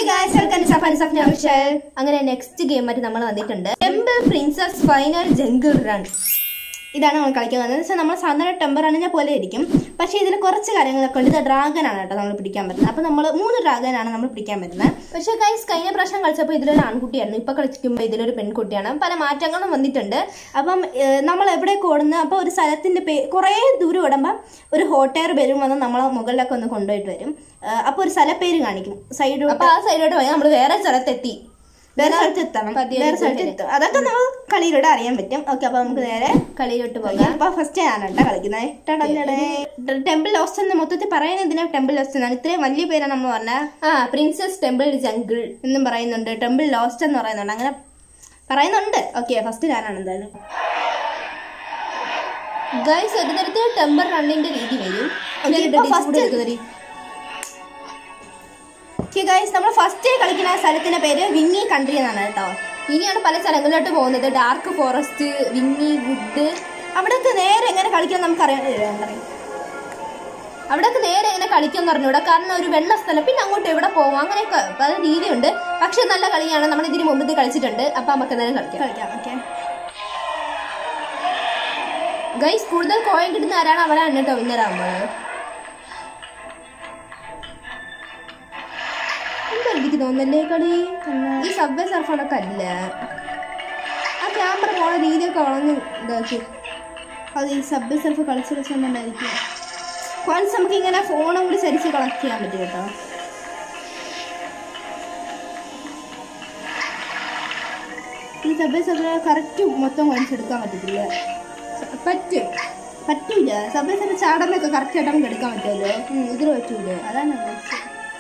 അങ്ങനെ next game ആയിട്ട് നമ്മൾ വന്നിട്ടുണ്ട് temple princess final jungle run ഇതാണ് നമ്മൾ കളിക്കുന്നത് എന്ന് വെച്ചാൽ നമ്മൾ സാധാരണ ടെമ്പർ റണ്ണിനെ പോലെ ഇരിക്കും പക്ഷേ ഇതിൽ കുറച്ച് കാര്യങ്ങളൊക്കെ ഉണ്ട് ഇത് ഡ്രാഗൺ ആണ് കേട്ടോ നമ്മൾ പിടിക്കാൻ പറ്റുന്നത് അപ്പോൾ നമ്മൾ മൂന്ന് ഡ്രാഗൺ ആണ് നമ്മൾ പിടിക്കാൻ പറ്റുന്നത് പക്ഷേ ഗൈസ് കഴിഞ്ഞ പ്രാവശ്യം കളിച്ചപ്പോൾ ഇതിലൊരു ആൺകുട്ടിയായിരുന്നു ഇപ്പോൾ കളിക്കുമ്പോൾ ഇതിലൊരു പെൺകുട്ടിയാണ് പല മാറ്റങ്ങളും വന്നിട്ടുണ്ട് അപ്പം ഏഹ്, നമ്മൾ എവിടെ ഓടുന്നത് അപ്പോൾ ഒരു സ്ഥലത്തിൻ്റെ പേ കുറേ ദൂരം ഓടുമ്പോൾ ഒരു ഹോട്ട് എയർ വരും വന്ന് നമ്മളെ മുകളിലൊക്കെ ഒന്ന് കൊണ്ടുപോയിട്ട് വരും ഏഹ്, അപ്പോൾ ഒരു സ്ഥലപ്പേര് കാണിക്കും സൈഡിലോട്ട് അപ്പോൾ ആ സൈഡിലോട്ട് പോയാൽ നമ്മൾ വേറെ സ്ഥലത്തെത്തി വേറെ സ്ഥലത്ത് എത്തണം വേറെ സ്ഥലത്ത് എത്തും അതൊക്കെ നമ്മൾ കളിയിലൂടെ അറിയാൻ പറ്റും ഓക്കെ അപ്പൊ നമുക്ക് നേരെ കളിയിലോട്ട് പോകാം അപ്പൊ ഫസ്റ്റ് ഞാനാണ് കേട്ടോ കളിക്കുന്നത് ടെമ്പിൾ ലോസ്റ്റ് എന്ന് മൊത്തത്തിൽ പറയുന്നത് എന്തിനാ ടെമ്പിൾ ലോസ്റ്റ് എന്നാണ് ഇത്രയും വലിയ പേരാണ് നമ്മൾ പറഞ്ഞ ആ പ്രിൻസസ് ടെമ്പിൾ ജംഗിൾ എന്നും പറയുന്നുണ്ട് ടെമ്പിൾ ലോസ്റ്റ് എന്ന് പറയുന്നുണ്ട് അങ്ങനെ പറയുന്നുണ്ട് ഓക്കെ ഫസ്റ്റ് ഞാനാണ് എന്തായാലും ഗൈസ് ഒരു തരത്തിൽ ടെമ്പർ റണ്ണിന്റെ രീതി വരും ഫസ്റ്റ് ഓക്കെ ഗൈസ് നമ്മൾ ഫസ്റ്റ് കളിക്കുന്ന സ്ഥലത്തിന്റെ പേര് വിങ്ങി കൺട്രി എന്നാണ് കേട്ടോ ഇനിയാണ് പല സ്ഥലങ്ങളിലോട്ട് പോകുന്നത് ഡാർക്ക് ഫോറസ്റ്റ് വിങ്ങി വുഡ് അവിടെയൊക്കെ നേരെ എങ്ങനെ കളിക്കാൻ നമുക്ക് അറിയാൻ അവിടെയൊക്കെ നേരെ എങ്ങനെ കളിക്കുമെന്ന് പറഞ്ഞൂടാ കാരണം ഒരു വെള്ള സ്ഥലം പിന്നെ അങ്ങോട്ട് എവിടെ പോകും അങ്ങനെയൊക്കെ പല രീതിയുണ്ട് പക്ഷെ നല്ല കളിയാണ് നമ്മൾ ഇതിന് മുമ്പ് ഇത് കളിച്ചിട്ടുണ്ട് അപ്പൊ നമുക്ക് നേരെ കളിക്കാം കളിക്കാം ഓക്കെ ഗൈസ് കൂടുതൽ കോയിൻ കിട്ടുന്ന ആരാണ് അവരാണ് കേട്ടോ വിന്നറാകുമ്പോൾ എന്താ എനിക്ക് തോന്നല്ലേ കളി ഈ സബ്വേ സർഫാണൊക്കെ അല്ല ആ ക്യാമറ പോണ രീതിയൊക്കെ വളഞ്ഞ് ഇതാക്കി അത് ഈ സബ്വേ സർഫ് കളിച്ച് കളിച്ചുകൊണ്ടായിരിക്കും കോൺസ് നമുക്ക് ഇങ്ങനെ ഫോണും കൂടി ചരിച്ച് കളക്ട് ചെയ്യാൻ പറ്റും കേട്ടോ ഈ സബ്വേ സർഫ് കറക്റ്റ് മൊത്തം കോൺസ് എടുക്കാൻ പറ്റത്തില്ല സ- പറ്റും പറ്റൂല സബ്വേ സർഫ് ചാടലൊക്കെ കറക്റ്റ് ആയിട്ട് നമുക്ക് എടുക്കാൻ പറ്റുമല്ലോ ഇതിൽ പറ്റൂല അതാണ് ഉദ്ദേശിച്ചത്.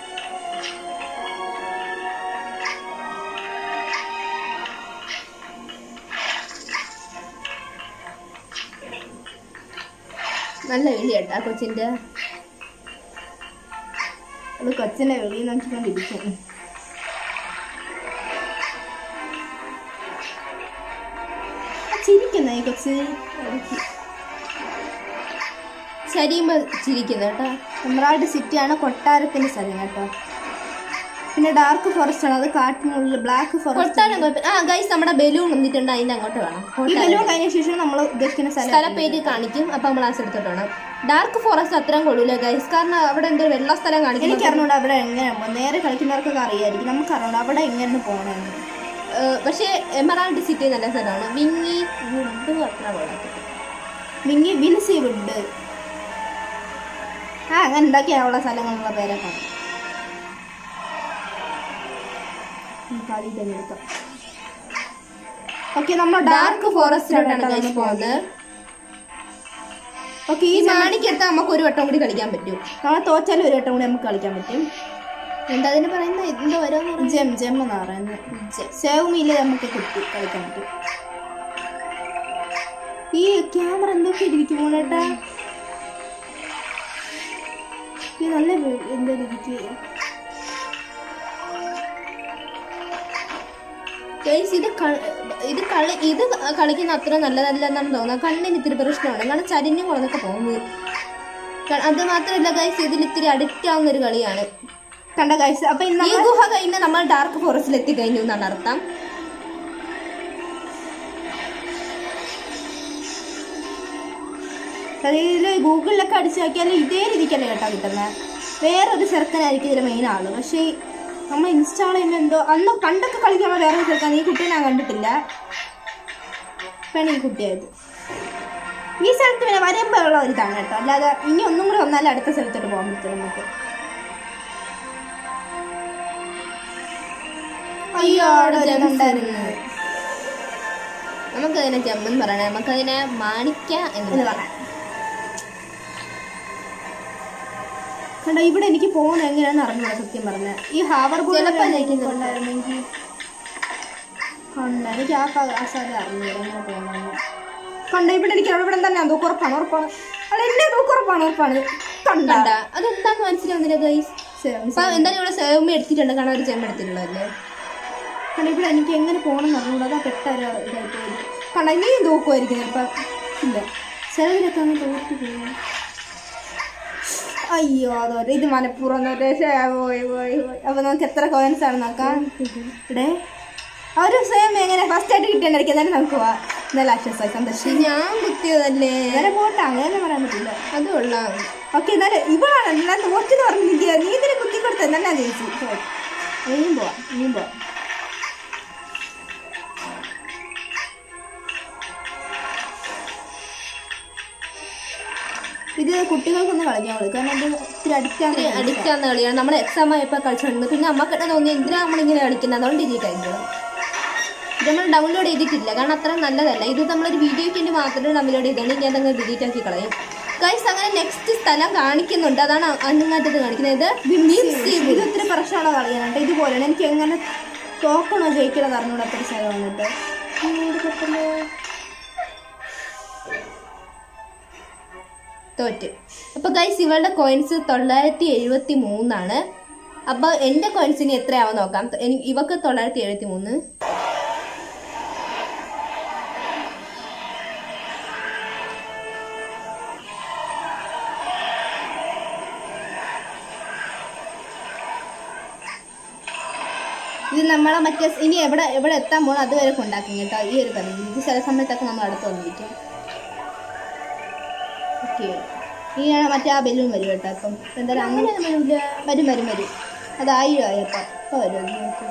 നല്ല വിളി കേട്ടാ കൊച്ചിന്റെ അത് കൊച്ചിന്റെ വിളി നോക്കിക്കൊണ്ടിരിക്കും ചിരിക്കുന്ന ഈ കൊച്ച് ശരിയുമ്പോ ചിരിക്കുന്നു കേട്ടോ എമറാൾഡ് സിറ്റിയാണ് കൊട്ടാരത്തിന്റെ സ്ഥലം കേട്ടോ പിന്നെ ഡാർക്ക് ഫോറസ്റ്റ് ആണ് അത് കാട്ടിനുള്ളിൽ ബ്ലാക്ക് ഫോറസ്റ്റ് ആ ഗൈസ് നമ്മുടെ ബലൂൺ വന്നിട്ടുണ്ട് അതിന്റെ അങ്ങോട്ട് വേണം ഈ ബലൂൺ കഴിഞ്ഞ ശേഷം നമ്മൾ ഉദ്ദേശിക്കുന്ന സ്ഥലം പേര് കാണിക്കും അപ്പൊ നമ്മൾ ആ സ്ഥലത്തോട്ട് വേണം ഡാർക്ക് ഫോറസ്റ്റ് അത്രയും കൊള്ളൂല ഗൈസ് കാരണം അവിടെ എന്തോ വെള്ള സ്ഥലം കാണിക്കും എനിക്ക് അറിഞ്ഞൂടെ അവിടെ എങ്ങനെ നേരെ കളിക്കുന്നവർക്കൊക്കെ അറിയായിരിക്കും നമുക്ക് അറിഞ്ഞൂടെ അവിടെ എങ്ങനെ പോകണമെന്ന് പക്ഷേ എമറാൾഡ് സിറ്റി നല്ല സ്ഥലമാണ് വിങ്ങി വുഡ് അത്ര കൊള്ളാത്തത് വിങ്ങി വിൻസി വുഡ് ആ അങ്ങനെ എന്തൊക്കെയാണുള്ള സ്ഥലങ്ങളുള്ള പേരൊക്കെ ഓക്കെ നമ്മൾ ഡാർക്ക് ഫോറസ്റ്റിലോട്ടാണ് പോകുന്നത് ഓക്കെ ഈ മാണിക്കെത്താൻ നമുക്ക് ഒരു വട്ടം കൂടി കളിക്കാൻ പറ്റും നമ്മൾ തോറ്റാലും ഒരു വട്ടം കൂടി നമുക്ക് കളിക്കാൻ പറ്റും എന്താ അതിന് പറയുന്നത് എന്താ ഓരോന്ന് ജെം ജെം എന്ന് പറയുന്നത് സേവമിയില് നമുക്ക് കുത്തി കളിക്കാൻ പറ്റും ഈ ക്യാമറ എന്തൊക്കെ ഇരിക്കും മോളേട്ടാ ഈ നല്ല വെ- എന്താ ഇരിക്കുക ഗൈസ് ഇത് ക- ഇത് കളി ഇത് കളിക്കുന്ന അത്ര നല്ലതല്ല എന്നാണ് തോന്നുന്നത് കണ്ണിന് ഇത്തിരി പ്രശ്നമാണ് കാരണം ചരിഞ്ഞും കുറഞ്ഞൊക്കെ പോകുന്നത് ക- അത് മാത്രമല്ല ഗൈസ് ഇതിൽ ഇത്തിരി അഡിക്റ്റ് ആവുന്ന ഒരു കളിയാണ് കണ്ട ഗൈസ് അപ്പൊ ഈ ഗുഹ കഴിഞ്ഞ് നമ്മൾ ഡാർക്ക് ഫോറസ്റ്റിൽ എത്തി കഴിഞ്ഞു എന്നാണ് അർത്ഥം ഇതില് ഗൂഗിളിലൊക്കെ അടിച്ചു നോക്കിയാൽ ഇതേ രീതിക്കല്ലേ കേട്ടോ കിട്ടുന്നത് വേറൊരു ചെറുക്കനായിരിക്കും ഇതിൽ മെയിൻ ആള് പക്ഷേ നമ്മൾ ഇൻസ്റ്റാൾ ചെയ്യുമ്പോൾ എന്തോ അന്ന് പണ്ടൊക്കെ കളിക്കുമ്പോൾ വേറൊരു ചെറുക്കാൻ ഈ കുട്ടിയെ ഞാൻ കണ്ടിട്ടില്ല ഇപ്പാണ് ഈ കുട്ടിയായത് ഈ സ്ഥലത്ത് പിന്നെ വരുമ്പോൾ ഉള്ള ഒരു ഇതാണ് കേട്ടോ അല്ലാതെ ഇനി ഒന്നും കൂടെ വന്നാലും അടുത്ത സ്ഥലത്തോട്ട് പോകാൻ പറ്റും നമുക്ക് അയ്യോ അവിടെ ഉണ്ടായിരുന്നു നമുക്കതിനെ ജമ്മെന്ന് പറയണേ നമുക്കതിനെ മാണിക്ക എന്ന് പറയാം കണ്ടോ ഇവിടെ എനിക്ക് പോകുന്നത് എങ്ങനെയാണെന്ന് അറിഞ്ഞൂടാ സത്യം പറഞ്ഞ ഈ ഹാവർ ചിലപ്പോൾ ഉണ്ടായിരുന്നെങ്കിൽ കണ്ട എനിക്ക് ആ ക- ആ സ്ഥലം അറിഞ്ഞൂടാ എങ്ങനെ പോകണമെന്ന് കണ്ട ഇവിടെ എനിക്ക് അവിടെ തന്നെ എന്തോ ഉറപ്പാണ് ഉറപ്പാണ് അത് എന്നെ ഉറപ്പാണ് ഉറപ്പാണ് കണ്ട അതെന്താന്ന് മനസ്സിലാവുന്നില്ല ഗൈസ് എന്തായാലും ഇവിടെ സേവമ എടുത്തിട്ടുണ്ട് കാരണം ഒരു ചെമ്മ എടുത്തിട്ടുള്ളതല്ലേ കാരണം ഇവിടെ എനിക്ക് എങ്ങനെ പോകണം എന്ന് അറിഞ്ഞൂടാ അതാ പെട്ട ഒരു ഇതായിട്ട് പോയത് കണ്ട നീ തോക്കുമായിരിക്കും ഇപ്പം ഇല്ല ചിലതിലൊക്കെ അങ്ങ് തോറ്റു പോകും അയ്യോ അതോടെ ഇത് മനപ്പൂർവ്വം തോറ്റെ. ശ്ശേ, പോയി പോയി പോയി അപ്പൊ നമുക്ക് എത്ര കോയിൻസ് ആണ് നോക്കാം ഇവിടെ ഒരു സ്വയം എങ്ങനെ ഫസ്റ്റ് ആയിട്ട് കിട്ടിയായിരിക്കും എന്നാലും നമുക്ക് പോവാം നല്ല ആശ്വാസമായി സന്തോഷം ഞാൻ കുത്തിയതല്ലേ അങ്ങനെ പോട്ടെ അങ്ങനെ പറയാൻ പറ്റില്ല അത് കൊള്ളാം ഓക്കെ എന്നാലും ഇവളാണ് ഞാൻ നോറ്റെന്ന് പറഞ്ഞു നിൽക്കുക നീ ഇതിനെ കുത്തി കൊടുത്ത എന്നാ ചോദിച്ചു ഇനിയും പോവാം ഇനിയും പോവാം ഇത് കുട്ടികൾക്കൊന്ന് കളിക്കാൻ കളി കാരണം ഇത് ഇത്തിരി അടിക്കാൻ അടിക്കാവുന്ന കളിയാണ് നമ്മൾ എക്സാം ആയപ്പോൾ കളിച്ചിട്ടുണ്ട് പിന്നെ നമുക്ക് തന്നെ തോന്നി എന്തിനാ നമ്മളിങ്ങനെ കളിക്കുന്നത് അതുകൊണ്ട് ഡിലീറ്റ് ആയിരുന്നു ഇത് നമ്മൾ ഡൗൺലോഡ് ചെയ്തിട്ടില്ല കാരണം അത്ര നല്ലതല്ല ഇത് നമ്മളൊരു വീഡിയോയ്ക്ക് വേണ്ടി മാത്രമേ ഡൗൺലോഡ് ചെയ്തോണ്ട് ഇനി അതങ്ങ് ഡിലീറ്റ് ആക്കി കളയും ഗൈസ് അങ്ങനെ നെക്സ്റ്റ് സ്ഥലം കാണിക്കുന്നുണ്ട് അതാണ് അങ്ങനത്തത് കാണിക്കുന്നത് ഇത് മീൻസ് ഇത് ഇത്തിരി പ്രശ്നമുള്ള കളിയാണ് ഇതുപോലെയാണ് എനിക്ക് എങ്ങനെ തോക്കണോ ജയിക്കണോ അറിഞ്ഞൂടെ അത്ര സ്ഥലം വന്നിട്ട് തോറ്റ് അപ്പോൾ ഗൈസ് ഇവളുടെ കോയിൻസ് തൊള്ളായിരത്തി എഴുപത്തി മൂന്നാണ് അപ്പോൾ എൻ്റെ കോയിൻസിന് എത്രയാവും നോക്കാം എനിക്ക് ഇവക്ക് തൊള്ളായിരത്തി എഴുപത്തി മൂന്ന് ഇത് നമ്മളെ മറ്റേ സ് ഇനി എവിടെ എവിടെ എത്താൻ പോകണം അതുവരെ കൊണ്ടാക്കും കേട്ടോ ഈ ഒരു കളി ഇത് ചില സമയത്തൊക്കെ നമ്മൾ അടുത്ത് വന്നിരിക്കും ഓക്കെ ഇനിയാണ് മറ്റേ ആ ബലൂൺ വരും കേട്ടോ അപ്പം എന്തായാലും അങ്ങനെ വരില്ല വരും വരും വരും അത് ആയിരം ആയി അപ്പം അപ്പം വരും അത് നോക്ക്.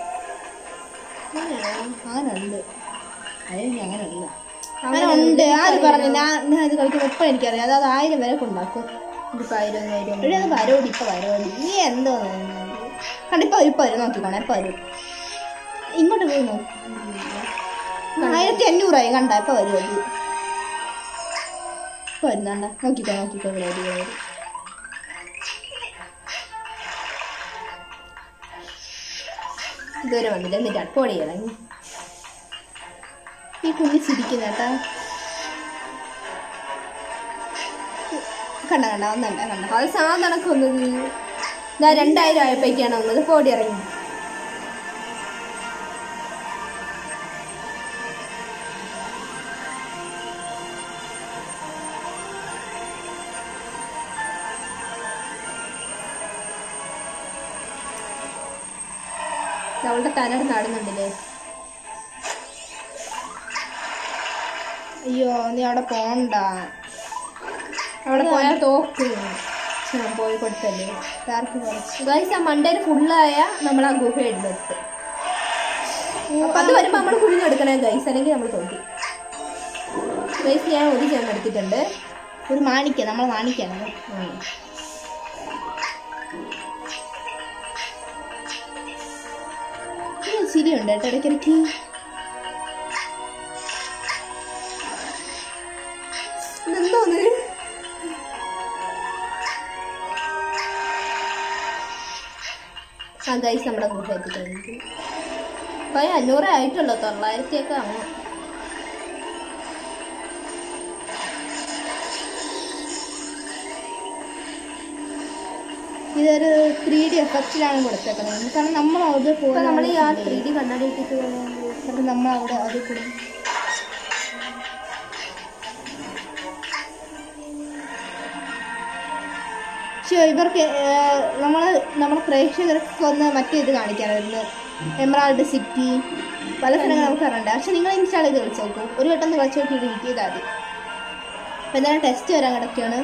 അങ്ങനെ ഉണ്ട് അയ്യോ അങ്ങനെ ഉണ്ട് അങ്ങനെ ഉണ്ട് ആര് പറഞ്ഞു ഞാൻ ഞാൻ ഇത് കളിക്കുമ്പോൾ ഇപ്പം എനിക്കറിയാം അത് അത് ആയിരം വരെ കൊണ്ടാക്കും ഇതിപ്പോൾ ആയിരം ആയിരം ഇവിടെ അത് വരോടി ഇപ്പം വരോടി നീ എന്തോ കണ്ടിപ്പോൾ ഇപ്പം വരും നോക്കിക്കോണേ ഇപ്പം വരും ഇങ്ങോട്ട് പോയി നോക്ക് ആയിരത്തി അഞ്ഞൂറായി കണ്ട ഇപ്പം വരും അത് ഇപ്പം വരുന്നണ്ട നോക്കിക്കോ നോക്കിക്കോ ഇവിടെ വരും, ഇവിടെ വരും ഇതുവരെ വന്നില്ല എന്നിട്ട് അപ്പോടി ഇറങ്ങി ഈ കുഞ്ഞ് ചിരിക്കുന്ന കേട്ടാ കണ്ട കണ്ട ഒന്നണ്ട കണ്ട അത് സാധനമൊക്കെ വന്നത് ഇതാ രണ്ടായിരം ആയപ്പോഴേക്കാണ് വന്നത് പോടി ഇറങ്ങി അവളുടെ തലയുടെ നാടുന്നുണ്ടല്ലേ അയ്യോ നീ അവിടെ പോണ്ട അവിടെ പോയാൽ തോക്ക് ഞാൻ പോയി കൊടുത്തല്ലേ ആർക്ക് കുറച്ച് ഗൈസ് ആ മണ്ടയിൽ ഫുള്ളായ നമ്മൾ ആ ഗുഹ എടുത്തെടുത്ത് അപ്പൊ അത് വരുമ്പോ നമ്മൾ കുഴിഞ്ഞെടുക്കണേ ഗൈസ് അല്ലെങ്കിൽ നമ്മൾ തോറ്റി ഗൈസ് ഞാൻ ഒരു ചേർന്ന് എടുത്തിട്ടുണ്ട് ഒരു മാണിക്ക നമ്മൾ മാണിക്കാണ് ഉം. ഇത് ചിരിയുണ്ട് കേട്ടോ ഇടയ്ക്കിടയ്ക്ക് ഇതെന്തോന്ന് ആ ഗൈസ് നമ്മുടെ ഗുഹ എത്തിക്കഴിഞ്ഞു അപ്പൊ അഞ്ഞൂറേ ആയിട്ടുള്ളൂ തൊള്ളായിരത്തി ഒക്കെ ആവും ഇതൊരു ത്രീ ഡി എഫക്റ്റിലാണ് കൊടുത്തേക്കുന്നത് കാരണം നമ്മൾ അവിടെ ഇപ്പൊ പോയി നമ്മൾ ഈ ആ ത്രീ ഡി കണ്ണാടി ഇട്ടിട്ട് പോകുന്നത് നമ്മൾ അവിടെ അത് കൂടെ പക്ഷേ ഇവർക്ക് നമ്മൾ നമ്മൾ പ്രേക്ഷകർക്ക് ഒന്ന് മറ്റേ ഇത് കാണിക്കാനായിരുന്നു എമറാൾഡ് സിറ്റി പല സ്ഥലങ്ങൾ നമുക്ക് അറിയണ്ട പക്ഷെ നിങ്ങൾ ഇൻസ്റ്റാൾ ചെയ്ത് കളിച്ച് നോക്കൂ ഒരു വട്ടം ഒന്ന് കളിച്ച് നോക്കി ഡിലീറ്റ് ചെയ്താൽ മതി അപ്പം എന്തായാലും ടെസ്റ്റ് വരാൻ കിടക്കുകയാണ്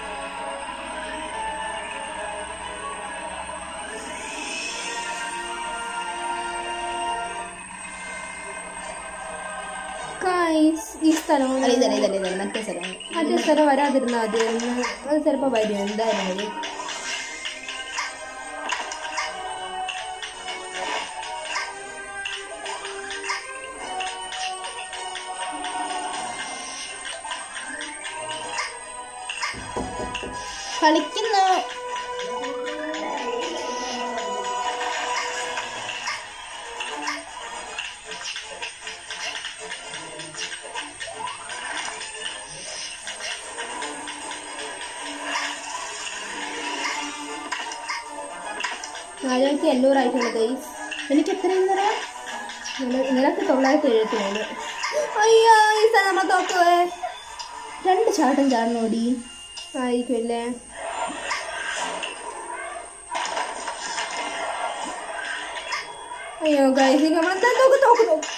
ഗൈസ് ഈ സ്ഥലം അല്ല ഇതല്ല ഇതല്ല ഇതല്ല മറ്റേ സ്ഥലം മറ്റേ സ്ഥലം വരാതിരുന്നാൽ മതി അത് ചിലപ്പോൾ വരും എന്തായാലും വരും കളിക്കുന്ന നാലായിരത്തി എണ്ണൂറായിട്ടുണ്ട് ഗൈസ് എനിക്ക് എത്രയും തരാം നിനക്ക് തൊള്ളായിരത്തി എഴുപത്തി മൂന്ന് അയ്യോ ഈ സ്ഥലം നമ്മൾ തോക്കുവേ രണ്ട് ചാട്ടം ചാടണോടി ആയിരിക്കുമല്ലേ അയ്യോ ഗൈസ് നമ്മളെന്താ നോക്ക് നോക്ക് നോക്ക്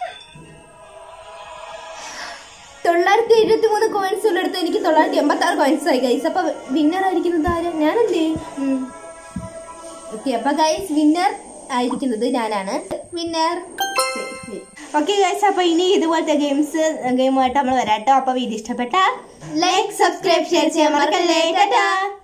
തൊള്ളായിരത്തി എഴുപത്തി മൂന്ന് കോയിൻസ് ഉള്ളിടത്ത് എനിക്ക് തൊള്ളായിരത്തി എൺപത്തി ആറ് കോയിൻസ് ആയി ഗൈസ് അപ്പൊ വിന്നർ ആയിരിക്കുന്നത് ആരാ ഞാനല്ലേ ഓക്കെ അപ്പൊ ഗൈസ് വിന്നർ ആയിരിക്കുന്നത് ഞാനാണ് വിന്നർ ഓക്കെ ഗൈസ് അപ്പൊ ഇനി ഇതുപോലത്തെ ഗെയിംസ് ഗെയിമുമായിട്ട് നമ്മൾ വരാട്ടോ അപ്പൊ വീഡിയോ ഇഷ്ടപ്പെട്ട ലൈക്ക് സബ്സ്ക്രൈബ് ഷെയർ ചെയ്യാൻ മറക്കല്ലേ ടാറ്റാ